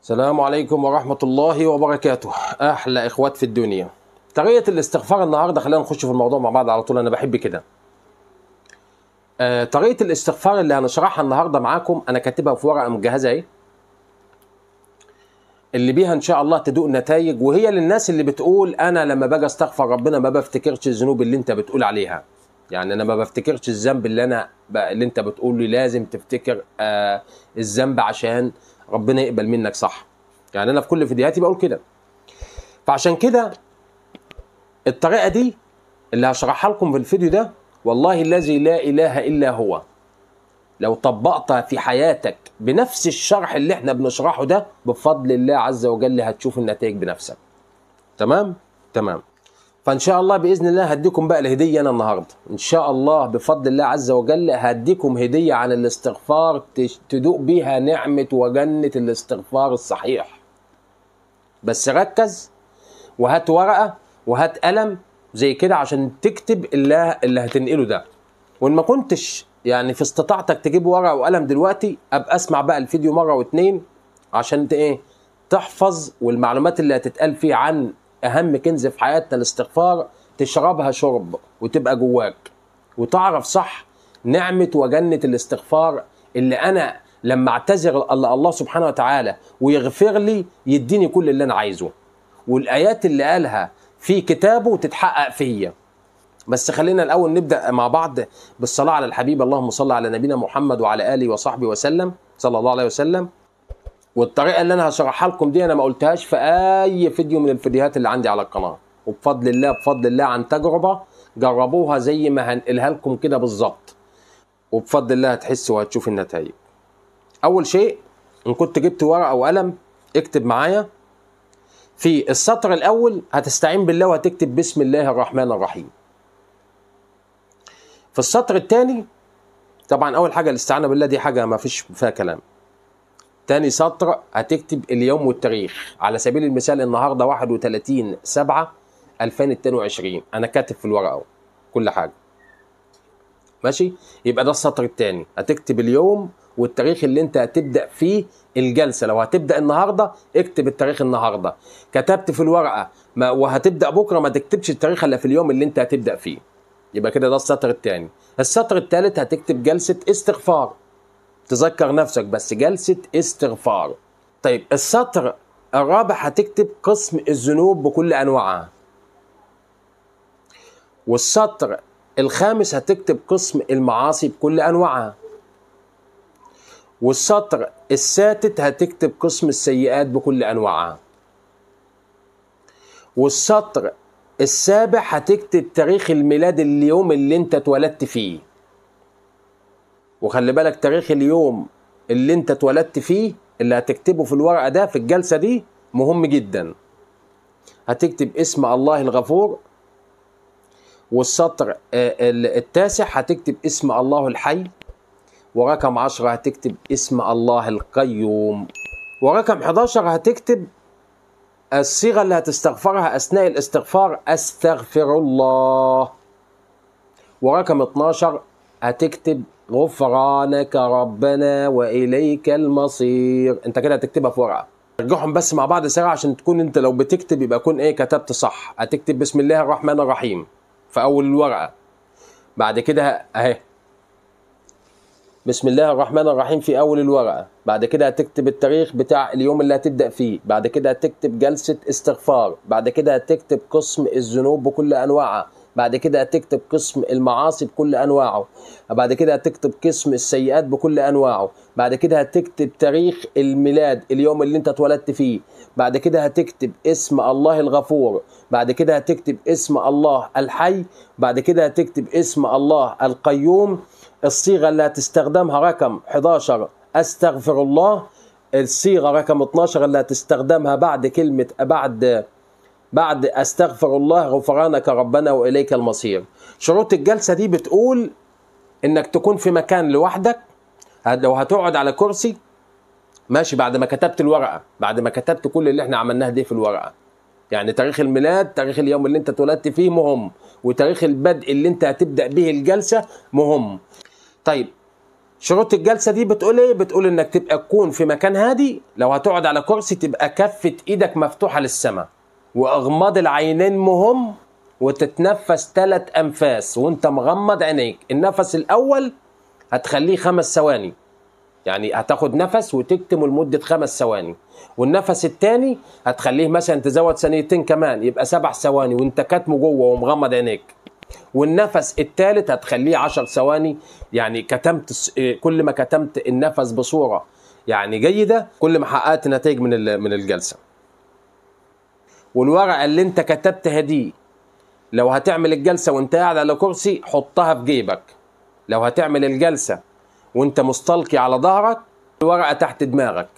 السلام عليكم ورحمة الله وبركاته أحلى إخوات في الدنيا طريقة الاستغفار النهاردة خلينا نخش في الموضوع مع بعض على طول أنا بحب كده آه طريقة الاستغفار اللي هنشرحها النهاردة معاكم أنا كاتبها في ورقة مجهزة أهي اللي بيها إن شاء الله تدوق نتائج وهي للناس اللي بتقول أنا لما باجي أستغفر ربنا ما بفتكرش الذنوب اللي أنت بتقول عليها يعني أنا ما بفتكرش الذنب اللي أنا ب... اللي أنت بتقول لي لازم تفتكر آه الذنب عشان ربنا يقبل منك صح يعني انا في كل فيديوهاتي بقول كده فعشان كده الطريقه دي اللي هشرحها لكم في الفيديو ده والله الذي لا اله الا هو لو طبقتها في حياتك بنفس الشرح اللي احنا بنشرحه ده بفضل الله عز وجل هتشوف النتائج بنفسك تمام تمام فان شاء الله باذن الله هديكم بقى الهديه انا النهارده ان شاء الله بفضل الله عز وجل هديكم هديه عن الاستغفار تدوق بيها نعمه وجنه الاستغفار الصحيح بس ركز وهات ورقه وهات قلم زي كده عشان تكتب اللي اللي هتنقله ده وان ما كنتش يعني في استطاعتك تجيب ورقه وقلم دلوقتي ابقى اسمع بقى الفيديو مره واتنين عشان ايه تحفظ والمعلومات اللي هتتقال فيه عن اهم كنز في حياتنا الاستغفار تشربها شرب وتبقى جواك وتعرف صح نعمه وجنه الاستغفار اللي انا لما اعتذر الله, الله سبحانه وتعالى ويغفر لي يديني كل اللي انا عايزه والايات اللي قالها في كتابه تتحقق فيا بس خلينا الاول نبدا مع بعض بالصلاه على الحبيب اللهم صل على نبينا محمد وعلى اله وصحبه وسلم صلى الله عليه وسلم والطريقه اللي انا هشرحها لكم دي انا ما قلتهاش في اي فيديو من الفيديوهات اللي عندي على القناه وبفضل الله بفضل الله عن تجربه جربوها زي ما هنقلها لكم كده بالظبط وبفضل الله هتحس وهتشوف النتائج اول شيء ان كنت جبت ورقه وقلم اكتب معايا في السطر الاول هتستعين بالله وهتكتب بسم الله الرحمن الرحيم في السطر الثاني طبعا اول حاجه الاستعانه بالله دي حاجه ما فيش فيها كلام تاني سطر هتكتب اليوم والتاريخ على سبيل المثال النهارده 31 7 2022 انا كاتب في الورقه اهو كل حاجه ماشي يبقى ده السطر الثاني هتكتب اليوم والتاريخ اللي انت هتبدا فيه الجلسه لو هتبدا النهارده اكتب التاريخ النهارده كتبت في الورقه ما وهتبدا بكره ما تكتبش التاريخ الا في اليوم اللي انت هتبدا فيه يبقى كده ده السطر الثاني السطر الثالث هتكتب جلسه استغفار تذكر نفسك بس جلسه استغفار طيب السطر الرابع هتكتب قسم الذنوب بكل انواعها والسطر الخامس هتكتب قسم المعاصي بكل انواعها والسطر السادس هتكتب قسم السيئات بكل انواعها والسطر السابع هتكتب تاريخ الميلاد اليوم اللي انت اتولدت فيه وخلي بالك تاريخ اليوم اللي انت اتولدت فيه اللي هتكتبه في الورقه ده في الجلسه دي مهم جدا هتكتب اسم الله الغفور والسطر التاسع هتكتب اسم الله الحي ورقم 10 هتكتب اسم الله القيوم ورقم 11 هتكتب الصيغة اللي هتستغفرها أثناء الاستغفار أستغفر الله ورقم 12 هتكتب غفرانك ربنا وإليك المصير أنت كده هتكتبها في ورقة رجعهم بس مع بعض سريع عشان تكون أنت لو بتكتب يبقى كون إيه كتبت صح هتكتب بسم الله الرحمن الرحيم في أول الورقة بعد كده أهي بسم الله الرحمن الرحيم في اول الورقه بعد كده هتكتب التاريخ بتاع اليوم اللي هتبدا فيه بعد كده هتكتب جلسه استغفار بعد كده هتكتب قسم الذنوب بكل انواعها بعد كده هتكتب قسم المعاصي بكل انواعه بعد كده هتكتب قسم السيئات بكل انواعه بعد كده هتكتب تاريخ الميلاد اليوم اللي انت اتولدت فيه بعد كده هتكتب اسم الله الغفور بعد كده هتكتب اسم الله الحي بعد كده هتكتب اسم الله القيوم الصيغة اللي هتستخدمها رقم 11 أستغفر الله الصيغة رقم 12 اللي هتستخدمها بعد كلمة بعد بعد أستغفر الله غفرانك ربنا وإليك المصير شروط الجلسة دي بتقول إنك تكون في مكان لوحدك لو هتقعد على كرسي ماشي بعد ما كتبت الورقة بعد ما كتبت كل اللي احنا عملناه دي في الورقة يعني تاريخ الميلاد تاريخ اليوم اللي انت اتولدت فيه مهم وتاريخ البدء اللي انت هتبدأ به الجلسة مهم طيب شروط الجلسه دي بتقول ايه بتقول انك تبقى تكون في مكان هادي لو هتقعد على كرسي تبقى كفه ايدك مفتوحه للسماء واغماض العينين مهم وتتنفس ثلاث انفاس وانت مغمض عينيك النفس الاول هتخليه خمس ثواني يعني هتاخد نفس وتكتمه لمدة خمس ثواني والنفس الثاني هتخليه مثلا تزود ثانيتين كمان يبقى سبع ثواني وانت كاتمه جوه ومغمض عينيك والنفس الثالث هتخليه عشر ثواني يعني كتمت كل ما كتمت النفس بصورة يعني جيدة كل ما حققت نتائج من من الجلسة والورقة اللي انت كتبتها دي لو هتعمل الجلسة وانت قاعد على كرسي حطها في جيبك لو هتعمل الجلسة وانت مستلقي على ظهرك الورقة تحت دماغك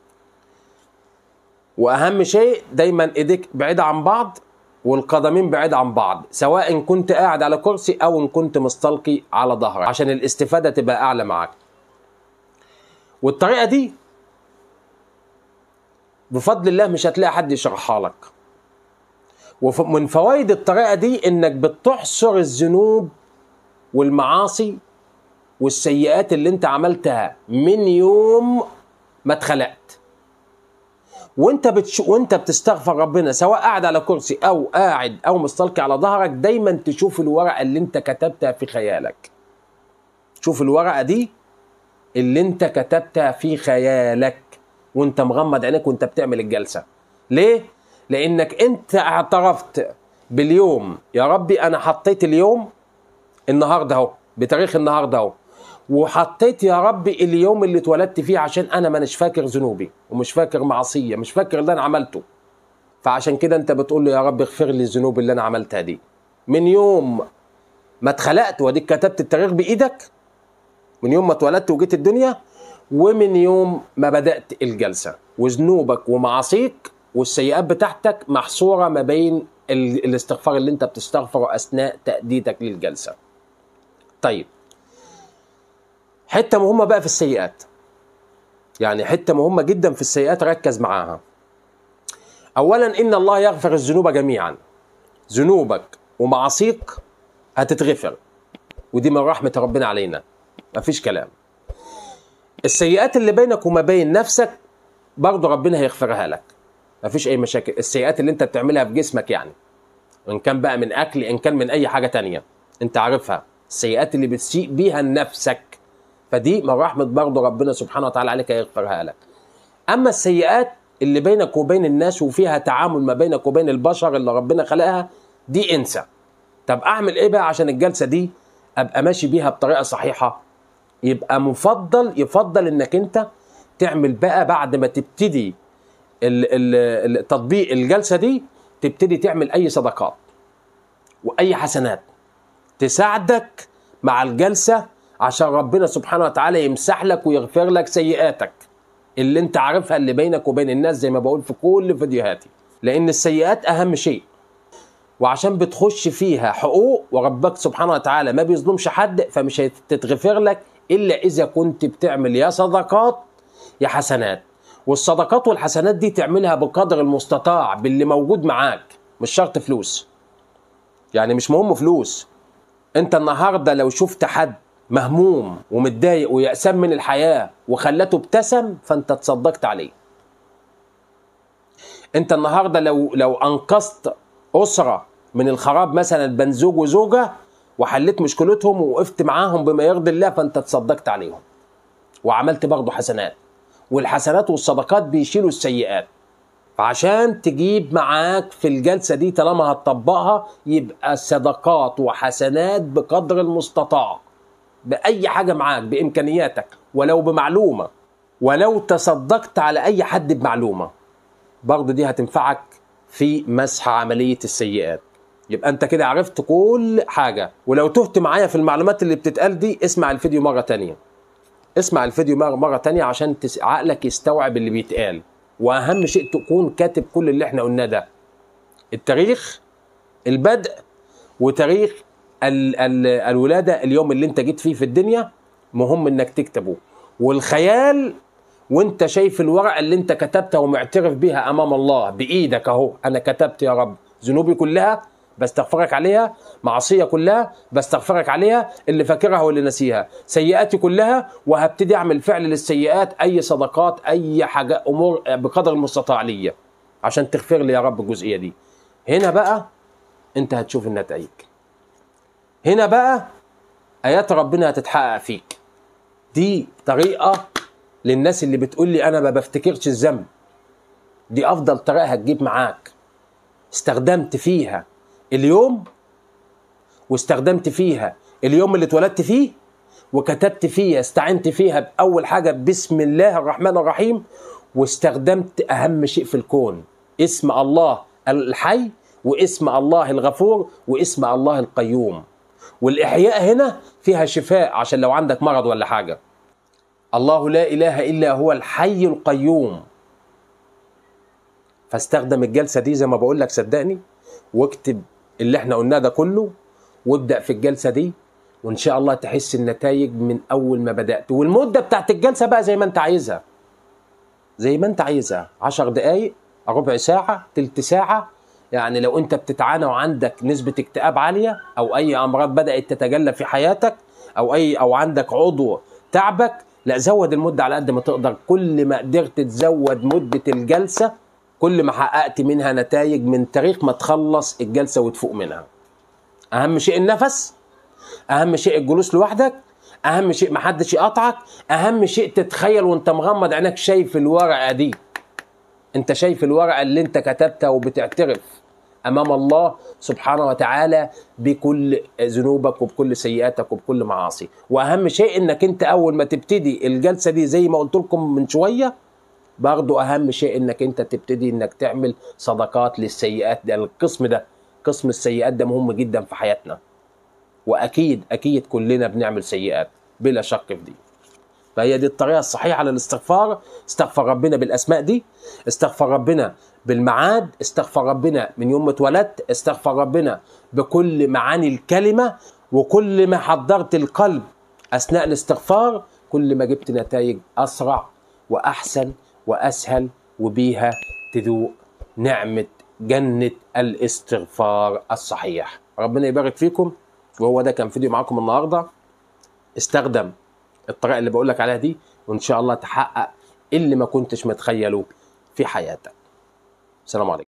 واهم شيء دايما ايديك بعيدة عن بعض والقدمين بعيد عن بعض سواء إن كنت قاعد على كرسي او ان كنت مستلقي على ظهرك عشان الاستفادة تبقى اعلى معاك والطريقة دي بفضل الله مش هتلاقي حد يشرحها لك ومن فوائد الطريقة دي انك بتحصر الذنوب والمعاصي والسيئات اللي انت عملتها من يوم ما اتخلقت وانت بتش... وانت بتستغفر ربنا سواء قاعد على كرسي او قاعد او مستلقي على ظهرك دايما تشوف الورقه اللي انت كتبتها في خيالك شوف الورقه دي اللي انت كتبتها في خيالك وانت مغمض عينيك وانت بتعمل الجلسه ليه لانك انت اعترفت باليوم يا ربي انا حطيت اليوم النهارده اهو بتاريخ النهارده اهو وحطيت يا ربي اليوم اللي اتولدت فيه عشان انا مانيش فاكر ذنوبي ومش فاكر معصيه مش فاكر اللي انا عملته فعشان كده انت بتقول له يا رب اغفر لي الذنوب اللي انا عملتها دي من يوم ما اتخلقت واديك كتبت التاريخ بايدك من يوم ما اتولدت وجيت الدنيا ومن يوم ما بدات الجلسه وذنوبك ومعاصيك والسيئات بتاعتك محصوره ما بين الاستغفار اللي انت بتستغفره اثناء تاديتك للجلسه طيب حته مهمه بقى في السيئات يعني حته مهمه جدا في السيئات ركز معاها اولا ان الله يغفر الذنوب جميعا ذنوبك ومعاصيك هتتغفر ودي من رحمه ربنا علينا مفيش كلام السيئات اللي بينك وما بين نفسك برضه ربنا هيغفرها لك مفيش اي مشاكل السيئات اللي انت بتعملها في جسمك يعني ان كان بقى من اكل ان كان من اي حاجه تانية انت عارفها السيئات اللي بتسيء بيها لنفسك فدي من رحمه برضه ربنا سبحانه وتعالى عليك هيغفرها لك اما السيئات اللي بينك وبين الناس وفيها تعامل ما بينك وبين البشر اللي ربنا خلقها دي انسى طب اعمل ايه بقى عشان الجلسه دي ابقى ماشي بيها بطريقه صحيحه يبقى مفضل يفضل انك انت تعمل بقى بعد ما تبتدي التطبيق الجلسه دي تبتدي تعمل اي صدقات واي حسنات تساعدك مع الجلسه عشان ربنا سبحانه وتعالى يمسح لك ويغفر لك سيئاتك اللي انت عارفها اللي بينك وبين الناس زي ما بقول في كل فيديوهاتي لان السيئات اهم شيء وعشان بتخش فيها حقوق وربك سبحانه وتعالى ما بيظلمش حد فمش هتتغفر لك الا اذا كنت بتعمل يا صدقات يا حسنات والصدقات والحسنات دي تعملها بقدر المستطاع باللي موجود معاك مش شرط فلوس يعني مش مهم فلوس انت النهارده لو شفت حد مهموم ومتضايق ويأسان من الحياة وخلته ابتسم فانت تصدقت عليه انت النهارده لو لو انقذت اسره من الخراب مثلا بين زوج وزوجه وحليت مشكلتهم ووقفت معاهم بما يرضي الله فانت تصدقت عليهم وعملت برضه حسنات والحسنات والصدقات بيشيلوا السيئات فعشان تجيب معاك في الجلسة دي طالما هتطبقها يبقى صدقات وحسنات بقدر المستطاع بأي حاجة معاك بإمكانياتك ولو بمعلومة ولو تصدقت على أي حد بمعلومة برضه دي هتنفعك في مسح عملية السيئات يبقى انت كده عرفت كل حاجة ولو تهت معايا في المعلومات اللي بتتقال دي اسمع الفيديو مرة تانية اسمع الفيديو مرة, مرة تانية عشان تس... عقلك يستوعب اللي بيتقال واهم شيء تكون كاتب كل اللي احنا قلناه ده التاريخ البدء وتاريخ ال ال الولاده اليوم اللي انت جيت فيه في الدنيا مهم انك تكتبه والخيال وانت شايف الورقه اللي انت كتبتها ومعترف بيها امام الله بايدك اهو انا كتبت يا رب ذنوبي كلها بستغفرك عليها معصيه كلها بستغفرك عليها اللي فاكرها واللي نسيها سيئاتي كلها وهبتدي اعمل فعل للسيئات اي صدقات اي حاجه امور بقدر المستطاع ليا عشان تغفر لي يا رب الجزئيه دي هنا بقى انت هتشوف النتائج هنا بقى ايات ربنا هتتحقق فيك دي طريقه للناس اللي بتقول لي انا ما بفتكرش الذنب دي افضل طريقه هتجيب معاك استخدمت فيها اليوم واستخدمت فيها اليوم اللي اتولدت فيه وكتبت فيها استعنت فيها باول حاجه بسم الله الرحمن الرحيم واستخدمت اهم شيء في الكون اسم الله الحي واسم الله الغفور واسم الله القيوم والاحياء هنا فيها شفاء عشان لو عندك مرض ولا حاجه الله لا اله الا هو الحي القيوم فاستخدم الجلسه دي زي ما بقول لك صدقني واكتب اللي احنا قلناه ده كله وابدا في الجلسه دي وان شاء الله تحس النتائج من اول ما بدات والمده بتاعت الجلسه بقى زي ما انت عايزها زي ما انت عايزها 10 دقائق ربع ساعه تلت ساعه يعني لو انت بتتعانى وعندك نسبه اكتئاب عاليه او اي امراض بدات تتجلى في حياتك او اي او عندك عضو تعبك لا زود المده على قد ما تقدر كل ما قدرت تزود مده الجلسه كل ما حققت منها نتائج من تاريخ ما تخلص الجلسه وتفوق منها اهم شيء النفس اهم شيء الجلوس لوحدك اهم شيء محدش يقطعك اهم شيء تتخيل وانت مغمض عينك شايف الورقه دي انت شايف الورقه اللي انت كتبتها وبتعترف امام الله سبحانه وتعالى بكل ذنوبك وبكل سيئاتك وبكل معاصي واهم شيء انك انت اول ما تبتدي الجلسه دي زي ما قلت لكم من شويه برضو اهم شيء انك انت تبتدي انك تعمل صدقات للسيئات ده القسم ده قسم السيئات ده مهم جدا في حياتنا واكيد اكيد كلنا بنعمل سيئات بلا شك في دي فهي دي الطريقه الصحيحه للاستغفار استغفر ربنا بالاسماء دي استغفر ربنا بالمعاد استغفر ربنا من يوم ما اتولدت استغفر ربنا بكل معاني الكلمه وكل ما حضرت القلب اثناء الاستغفار كل ما جبت نتائج اسرع واحسن واسهل وبيها تذوق نعمه جنه الاستغفار الصحيح ربنا يبارك فيكم وهو ده كان فيديو معاكم النهارده استخدم الطريقه اللي بقول لك عليها دي وان شاء الله تحقق اللي ما كنتش متخيله في حياتك السلام عليكم